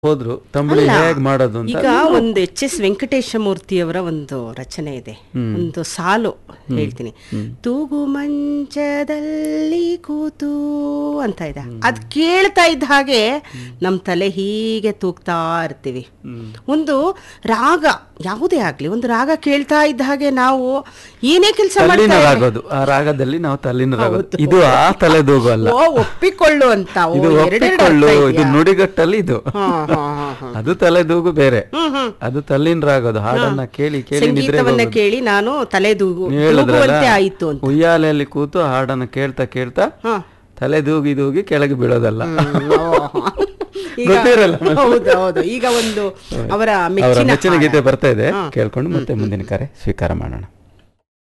ಹೋದ್ರು ತಂಬುಳಿ ಅಲ್ಲ, ಹೇಗ್ ಮಾಡೋದು ಅಂತ ಈಗ ಒಂದು ಎಚ್ ಎಸ್ ವೆಂಕಟೇಶ ಮೂರ್ತಿಯವರ ಒಂದು ರಚನೆ ಇದೆ ಒಂದು ಸಾಲು ಹೇಳ್ತೀನಿ ತೂಗು ಮಂಚದಲ್ಲಿ ಕೂತು ಅಂತ ಇದೆ ಅದ್ ಕೇಳ್ತಾ ಇದ್ದ ಹಾಗೆ ನಮ್ ತಲೆ ಹೀಗೆ ತೂಗ್ತಾ ಇರ್ತೀವಿ ಒಂದು ರಾಗ ಯಾವುದೇ ಆಗ್ಲಿ ಒಂದು ರಾಗ ಕೇಳ್ತಾ ಇದ್ದ ಹಾಗೆ ನಾವು ಏನೇ ಕೆಲಸ ಮಾಡ್ತಾ ಇರ್ಬೇಕು. ತಲ್ಲೀನರಾಗೋದು ಆ ರಾಗದಲ್ಲಿ ನಾವು ತಲ್ಲೀನರಾಗೋದು ಇದು ಆ ತಲೆದೂಗು ಅಲ್ಲ ಓ ಒಪ್ಪಿಕೊಳ್ಳು ಅಂತ ಓ, ಇದು ಎರಡೆರಡು ಒಪ್ಪಿಕೊಳ್ಳು ಅರ್ಥ ಇದು ಇದ್ಯಾ? ನುಡಿಗಟ್ಟಲ್ಲಿ ಇದು ಹಾ, ಹಾ, ಹಾ, ಹಾ. ಅದು ತಲೆದೂಗು ಬೇರೆ ಹ್ಮ್ ಹ್ಮ್ ಅದು ತಲ್ಲೀನರಾಗೋದು ಹಾಡನ್ನ ಕೇಳಿ ಕೇಳಿ ನಿದ್ರೆ ಸಂಗೀತವನ್ನ ಕೇಳಿ ನಾನು ತಲೆ ದೂಗು ದೂಗುವಂತೆ ಆಯಿತು ಅಂತ ಉಯ್ಯಾಲೆಯಲ್ಲಿ ಕೂತು ಹಾಡನ್ನ ಕೇಳ್ತಾ ಕೇಳ್ತಾ ಹಾ. ತಲೆ ದೂಗಿ ದೂಗಿ ಕೆಳಗೆ ಬೀಳೋದಲ್ಲ ಈಗ ಗೊತ್ತಿರಲ್ಲ ಹೌದು ಹೌದು ಈಗ ಒಂದು ಅವರ ಅವರ ಮೆಚ್ಚಿನ ಮೆಚ್ಚಿನ ಹಾಡ. ಗೀತೆ ಬರ್ತಾ ಇದೆ ಕೇಳ್ಕೊಂಡು ಮತ್ತೆ ಮುಂದಿನ ಕರೆ ಸ್ವೀಕಾರ ಮಾಡೋಣ